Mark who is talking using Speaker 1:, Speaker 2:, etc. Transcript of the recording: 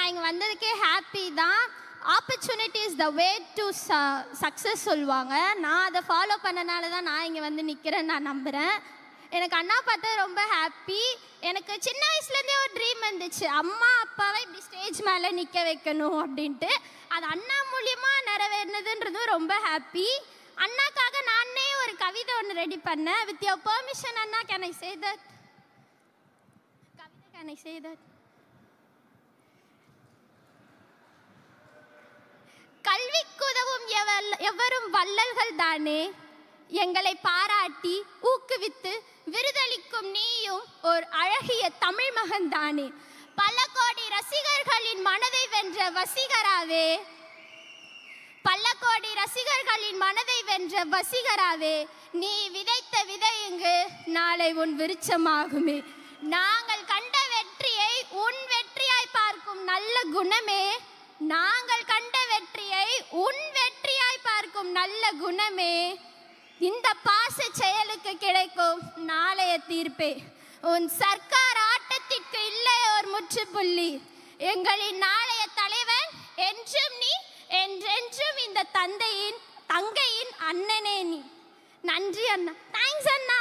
Speaker 1: நான் இங்கே வந்ததுக்கே ஹாப்பி தான் opportunity is the way to success சொல்லுவாங்க நான் அதை ஃபாலோ பண்ணனால தான் நான் இங்கே வந்து நிற்கிறேன்னு நான் நம்புகிறேன் எனக்கு அண்ணா பார்த்தது ரொம்ப ஹாப்பி எனக்கு சின்ன வயசுலேருந்தே ஒரு ட்ரீம் இருந்துச்சு அம்மா அப்பாவை இப்படி ஸ்டேஜ் மேலே நிற்க வைக்கணும் அப்படின்ட்டு அது அண்ணா மூலியமாக நிறைவேறினதுன்றதும் ரொம்ப ஹாப்பி அண்ணாக்காக நானே ஒரு கவிதை ஒன்று ரெடி பண்ணேன் வித் யோர் பெர்மிஷன் அண்ணா கேன் ஐ சே தட் கவிதை கேன் ஐ சே தட் கல்விக்குதவும் எவல்- எவரும் வள்ளல்கள் தானே எங்களை பாராட்டி ஊக்குவித்து விருதளிக்கும் நீயும் ஒரு அழகிய தமிழ் மகன் தானே பல கோடி ரசிகர்களின் மனதை வென்ற வசீகராவே பல கோடி ரசிகர்களின் மனதை வென்ற வசீகராவே நீ விதைத்த விதை இங்கு நாளை உன் விருட்சமாகுமே நாங்கள் கண்ட வெற்றியை உன் வெற்றியாய் பார்க்கும் நல்ல குணமே நாங்கள் கண்ட வெற்றியை உன் வெற்றியாய் பார்க்கும் நல்ல குணமே இந்த பாச செயலுக்கு கிடைக்கும் நாளைய தீர்ப்பே உன் சர்க்கார் ஆட்டத்திற்கு இல்லை ஒரு முற்றுப்புள்ளி எங்களின் நாளைய தலைவன் என்றும் நீ என்றென்றும் இந்த தந்தையின் தங்கையின் அண்ணனே நீ நன்றி அண்ணா தேங்க்ஸ் அண்ணா